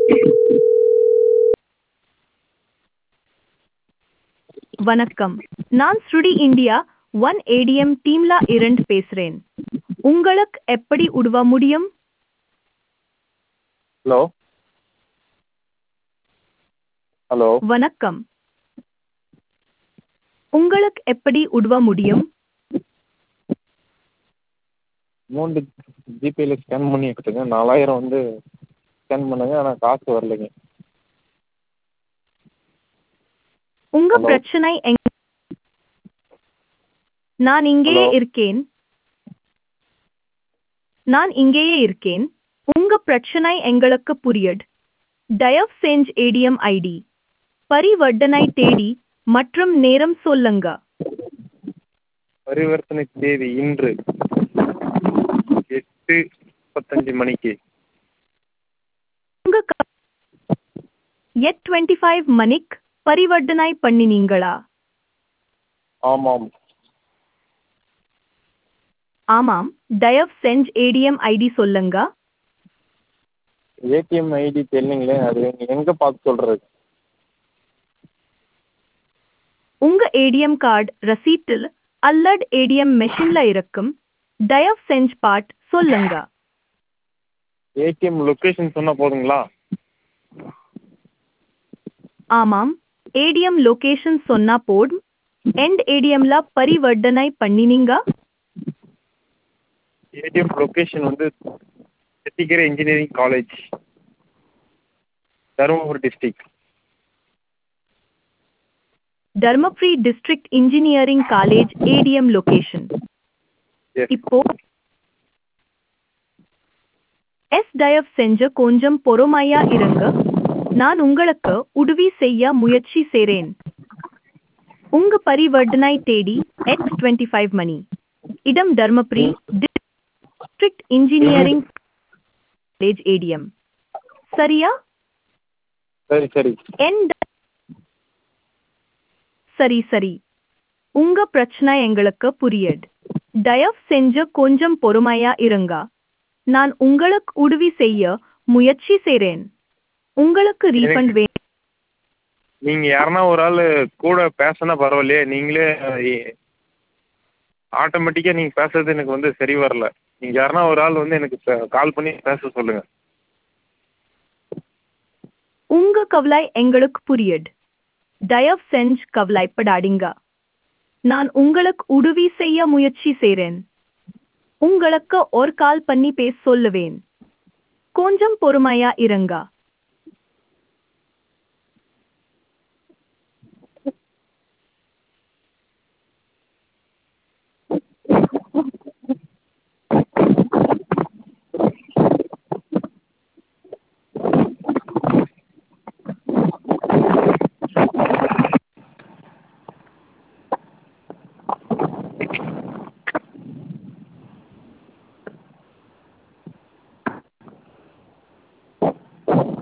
வணக்கம் நான் ஸ்ருடி இந்தியா ஒன் ஏடிஎம் டீம்ல இருந்து பேசுறேன் உங்களுக்கு எப்படி உதவ முடியும் ஹலோ ஹலோ வணக்கம் உங்களுக்கு எப்படி உதவ முடியும் அமௌண்ட்டு ஜிபேல ஸ்கேன் பண்ணி எடுத்துங்க நாலாயிரம் வந்து ஸ்கேன் பண்ணுங்க ஆனால் காசு வரலைங்க உங்க Hello. பிரச்சனை எங்க நான் இங்கேயே Hello. இருக்கேன் நான் இங்கேயே இருக்கேன் உங்க பிரச்சனை எங்களுக்கு புரியுது தயவு செஞ்சு ஏடிஎம் ஐடி பரிவர்த்தனை தேதி மற்றும் நேரம் சொல்லுங்க பரிவர்த்தனை தேதி இன்று எட்டு முப்பத்தஞ்சு மணிக்கு உங்க எட் டுவெண்ட்டி ஃபைவ் மணிக்கு பரிவர்த்தனை பண்ணினீங்களா ஆமாம் ஆமாம் தயவு செஞ்சு ஏடிஎம் ஐடி சொல்லுங்க ஏடிஎம் ஐடி தெரியலங்களே அது எங்க- எங்கே பார்த்து சொல்கிறது உங்க ஏடிஎம் கார்டு ரசீட்டில் அல்லது ஏடிஎம் மெஷின்ல இருக்கும் தயவு செஞ்சு பாட் சொல்லுங்க ஏடிஎம் லொக்கேஷன் சொன்னால் போதுங்களா ஆமாம் ஏடிஎம் லொகேஷன் சொன்னா போதும் எண்ட் ஏடிஎம்ல பரிவர்த்தனை பண்ணினீங்க ஏடிஎம் லொக்கேஷன் வந்து Chettikarai engineering college Dharmapuri district Dharmapuri district engineering college ATM location yes இப்போ எஸ் தயவு செஞ்சு கொஞ்சம் பொறுமையா இருங்க நான் உங்களுக்கு உதவி செய்ய முயற்சி செய்றேன் உங்க பரிவர்த்தனை தேதி எக்ஸ் டுவெண்ட்டி ஃபைவ் மணி இடம் Dharmapuri district engineering college ATM சரியா சரி சரி எந்த சரி சரி உங்க பிரச்சனை எங்களுக்கு புரியுது தயவு செஞ்சு கொஞ்சம் பொறுமையா இருங்க நான் உங்களுக்கு உதவி செய்ய முயற்சி செய்றேன் உங்களுக்கு ரீஃபண்ட் வே நீங்கள் யாருன்னா ஒரு ஆள் கூட பேசினா பரவாயில்லையே நீங்களே ஆட்டோமேட்டிக்காக நீங்கள் பேசுறது எனக்கு வந்து சரி வரல நீங்கள் யாருன்னா ஒரு ஆள் வந்து எனக்கு கால் பண்ணி பேச சொல்லுங்கள் உங்க கவலை எங்களுக்கு புரியுது தயவு செஞ்சு கவலைப்படாதீங்க நான் உங்களுக்கு உதவி செய்ய முயற்சி செய்றேன் உங்களுக்கு ஒரு கால் பண்ணி பேச சொல்லுவேன் கொஞ்சம் பொறுமையா இருங்க